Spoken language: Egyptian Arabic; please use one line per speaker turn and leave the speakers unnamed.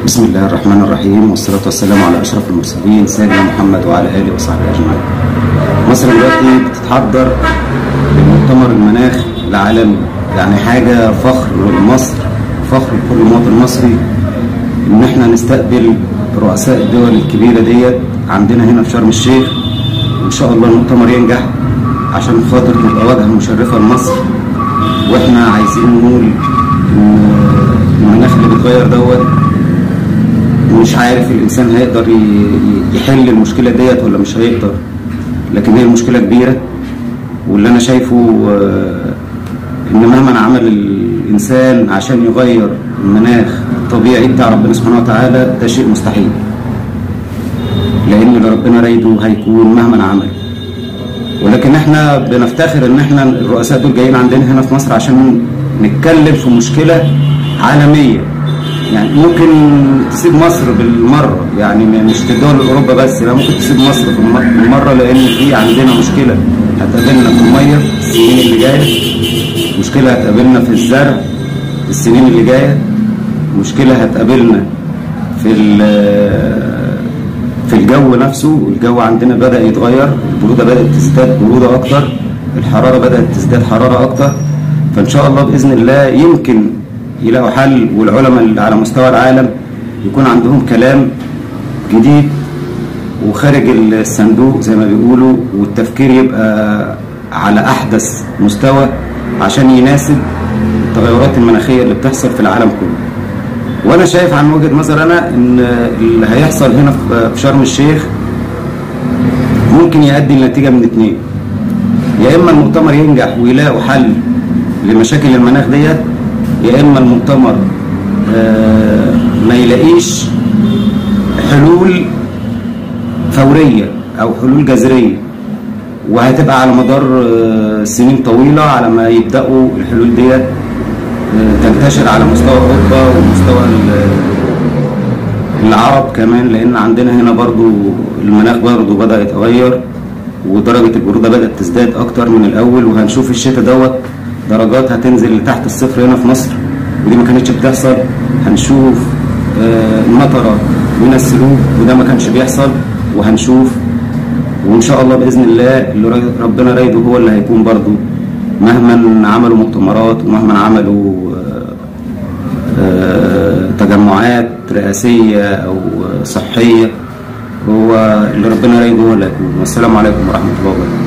بسم الله الرحمن الرحيم والصلاة والسلام على أشرف المرسلين سيدنا محمد وعلى آله وصحبه أجمعين. مصر دلوقتي بتتحضر لمؤتمر المناخ العالمي يعني حاجة فخر لمصر فخر لكل مواطن مصري إن إحنا نستقبل رؤساء الدول الكبيرة ديت عندنا هنا في شرم الشيخ وإن شاء الله المؤتمر ينجح عشان خاطر تبقى واجهة مشرفة لمصر وإحنا عايزين نقول إن المناخ اللي بيتغير دوت مش عارف الانسان هيقدر يحل المشكله ديت ولا مش هيقدر لكن هي المشكله كبيره واللي انا شايفه ان مهما عمل الانسان عشان يغير المناخ الطبيعي بتاع ربنا سبحانه وتعالى ده شيء مستحيل لان اللي ربنا رايده هيكون مهما عمل ولكن احنا بنفتخر ان احنا الرؤساء دول جايين عندنا هنا في مصر عشان نتكلم في مشكله عالميه يعني ممكن تسيب مصر بالمره يعني مش دول اوروبا بس لا ممكن تسيب مصر في المره لان في عندنا مشكله هتقابلنا في الميه السنين اللي جايه مشكله هتقابلنا في الزرع السنين اللي جايه مشكله هتقابلنا في في الجو نفسه الجو عندنا بدا يتغير البروده بدات تزداد بروده اكتر الحراره بدات تزداد حراره اكتر فان شاء الله باذن الله يمكن يلاقوا حل والعلماء اللي على مستوى العالم يكون عندهم كلام جديد وخارج الصندوق زي ما بيقولوا والتفكير يبقى على احدث مستوى عشان يناسب التغيرات المناخيه اللي بتحصل في العالم كله. وانا شايف عن وجهه نظر انا ان اللي هيحصل هنا في شرم الشيخ ممكن يؤدي لنتيجه من اتنين. يا اما المؤتمر ينجح ويلاقوا حل لمشاكل المناخ ديت يا اما المؤتمر ما يلاقيش حلول فوريه او حلول جذريه وهتبقى على مدار سنين طويله على ما يبداوا الحلول ديت تنتشر على مستوى اوروبا ومستوى العرب كمان لان عندنا هنا برضو المناخ برضو بدا يتغير ودرجه البروده بدات تزداد اكتر من الاول وهنشوف الشتاء دوت درجات هتنزل لتحت الصفر هنا في مصر ودي ما كانتش بتحصل هنشوف المطره وينزلوه وده ما كانش بيحصل وهنشوف وان شاء الله باذن الله اللي ربنا رايده هو اللي هيكون برضو مهما عملوا مؤتمرات ومهما عملوا تجمعات رئاسيه او صحيه هو اللي ربنا رايده هو اللي هيكون والسلام عليكم ورحمه الله وبركاته